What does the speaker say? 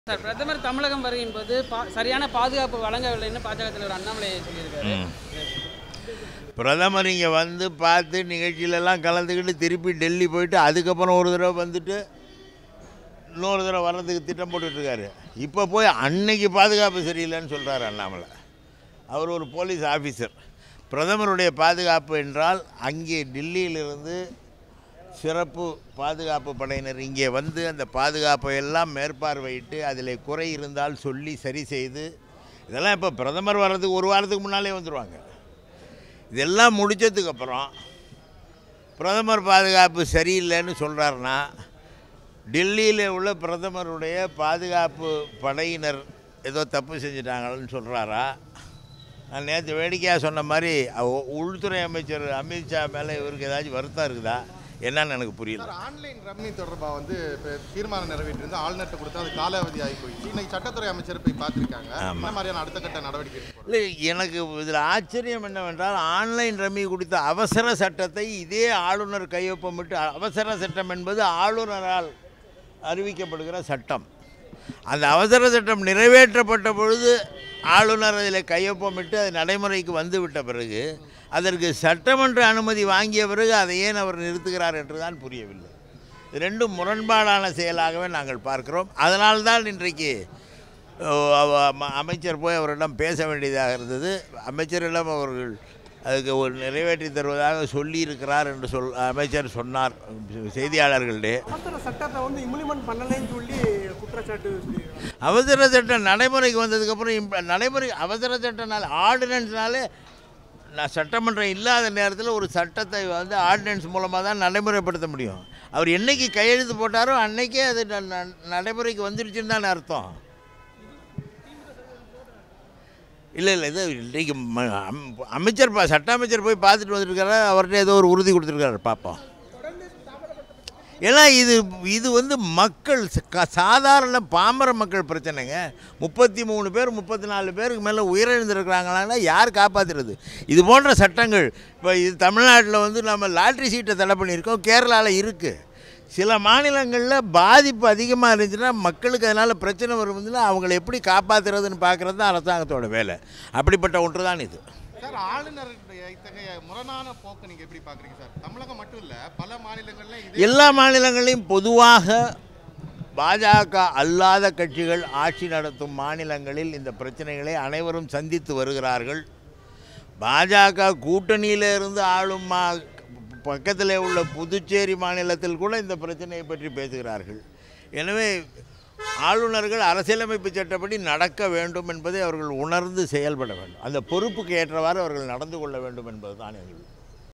Sir பிரதமர் தமிழகம் வருகின்ற போது பா- சரியான பாதுகாப்பு வழங்கவில்லைன்னு பாஜக தலைவர் அண்ணாமலை சொல்லியிருக்காரு பிரதமர் இங்கே வந்து பார்த்து நிகழ்ச்சியிலலாம் கலந்துக்கிட்டு திருப்பி டெல்லி போயிட்டு அதுக்கப்புறம் ஒரு தடவை வந்துட்டு இன்னொரு தடவை வர்றதுக்கு திட்டம் போட்டுட்ருக்காரு இப்போ போய் அன்னைக்கு பாதுகாப்பு சரியில்லைன்னு சொல்கிறாரு அண்ணாமலை அவர் ஒரு போலீஸ் ஆஃபீஸர் பிரதமருடைய பாதுகாப்பு என்றால் அங்கே டெல்லியிலிருந்து சிறப்பு பாதுகாப்பு படையினர் இங்கே வந்து அந்த பாதுகாப்பை எல்லாம் மேற்பார்வையிட்டு அதில் குறை இருந்தால் சொல்லி சரி செய்து இதெல்லாம் இப்போ பிரதமர் வர்றதுக்கு ஒரு வாரத்துக்கு முன்னாலே வந்துடுவாங்க இதெல்லாம் முடித்ததுக்கப்புறம் பிரதமர் பாதுகாப்பு சரியில்லைன்னு சொல்கிறாருன்னா டெல்லியில் உள்ள பிரதமருடைய பாதுகாப்பு படையினர் ஏதோ தப்பு செஞ்சிட்டாங்கன்னு சொல்கிறாரா நான் நேற்று வேடிக்கையாக சொன்ன மாதிரி அவ- உள்துறை அமைச்சர் அமித்ஷா மேலே இவருக்கு ஏதாச்சும் வருத்தம் இருக்குதா என்னன்னு எனக்கு புரியல சார் ஆன்லைன் ரம்மி தொடர்பாக வந்து இப்போ தீர்மானம் நிறைவேற்றிருந்து ஆளுநர்கிட்ட கொடுத்தா அது காலாவதி ஆகி போயிடுச்சு இன்னைக்கு சட்டத்துறை அமைச்சர் போய் பார்த்துருக்காங்க என்ன மாதிரியான அடுத்த கட்ட நடவடிக்கை எடுக்க போறாங்க? இல்லை எனக்கு இதில் ஆச்சரியம் என்னவென்றால் ஆன்லைன் ரம்மி குறித்த அவசர சட்டத்தை இதே ஆளுநர் கையொப்பமிட்டு அவசர சட்டம் என்பது ஆளுநரால் அறிவிக்கப்படுகிற சட்டம் அந்த அவசர சட்டம் நிறைவேற்றப்பட்ட பொழுது ஆளுநர் அதில் கையொப்பமிட்டு அது நடைமுறைக்கு வந்துவிட்ட பிறகு அதற்கு சட்டமன்ற அனுமதி வாங்கிய பிறகு அதை ஏன் அவர் நிறுத்துகிறார் என்றுதான் புரியவில்லை இது ரெண்டும் முரண்பாடான செயலாகவே நாங்கள் பார்க்கிறோம் அதனால்தான் இன்றைக்கு ஓ, அவ- ம- அமைச்சர் போய் அவரிடம் பேச வேண்டியதாக இருந்தது அமைச்சரிடம் அவர்கள் அதுக்கு ஒரு நிறைவேற்றி தருவதாக சொல்லியிருக்கிறார் என்று சொல் அமைச்சர் சொன்னார் செய்தியாளர்களிடையே அவசர சட்டத்தை வந்து இம்ப்ளிமெண்ட் பண்ணலைன்னு சொல்லி குற்றச்சாட்டு சொல்லியிருக்காங்க அவசர சட்டம் நடைமுறைக்கு வந்ததுக்கப்புறம் இம்ப- நடைமுறை அவசர சட்டனால் ஆர்டினன்ஸ்னாலே நான் சட்டமன்றம் இல்லாத நேரத்தில் ஒரு சட்டத்தை வந்து ஆர்டினன்ஸ் மூலமாக தான் நடைமுறைப்படுத்த முடியும் அவர் என்னைக்கு கையெழுத்து போட்டாரோ அன்னைக்கே அது ந- ந- நடைமுறைக்கு வந்துருச்சுன்னு தானே அர்த்தம் இல்லை இல்லை இது இன்றைக்கு ம- அம்- அமைச்சர் பா சட்ட அமைச்சர் போய் பார்த்துட்டு வந்திருக்காரு அவர்கிட்ட ஏதோ ஒரு உறுதி கொடுத்துருக்காரு பார்ப்போம் ஏன்னா இது இது வந்து மக்கள் ச- க- சாதாரண பாமர மக்கள் பிரச்சனைங்க முப்பத்தி மூணு பேர் முப்பத்தி நாலு பேருக்கு மேலே உயிரிழந்திருக்கிறாங்களான்னா யார் காப்பாற்றுறது இது போன்ற சட்டங்கள் இப்போ இது தமிழ்நாட்டில் வந்து நம்ம லாட்ரி சீட்டை தடை பண்ணியிருக்கோம் கேரளாவில் இருக்குது சில மாநிலங்களில் பாதிப்பு அதிகமாக இருந்துச்சுன்னா மக்களுக்கு அதனால் பிரச்சனை வருதுன்னா அவங்கள எப்படி காப்பாற்றுறதுன்னு பார்க்குறது தான் அரசாங்கத்தோட வேலை அப்படிப்பட்ட ஒன்று தான் இது சார் ஆளுநருடைய இத்தகைய முரணான போக்கு நீங்க எப்படி பாக்குறீங்க சார் தமிழகம் மட்டும் இல்ல பல மாநிலங்கள்ல இதே எல்லா மாநிலங்களையும் பொதுவாக பாஜக அல்லாத கட்சிகள் ஆட்சி நடத்தும் மாநிலங்களில் இந்த பிரச்சனைகளை அனைவரும் சந்தித்து வருகிறார்கள் பாஜக கூட்டணியில இருந்து ஆளும் மா பக்கத்தில் உள்ள புதுச்சேரி மாநிலத்தில் கூட இந்த பிரச்சனையை பற்றி பேசுகிறார்கள் எனவே ஆளுநர்கள் அரசியலமைப்பு சட்டப்படி நடக்க வேண்டும் என்பதை அவர்கள் உணர்ந்து செயல்பட வேண்டும் அந்த பொறுப்புக்கு ஏற்றவாறு அவர்கள் நடந்து கொள்ள வேண்டும் என்பது தான் எங்கள்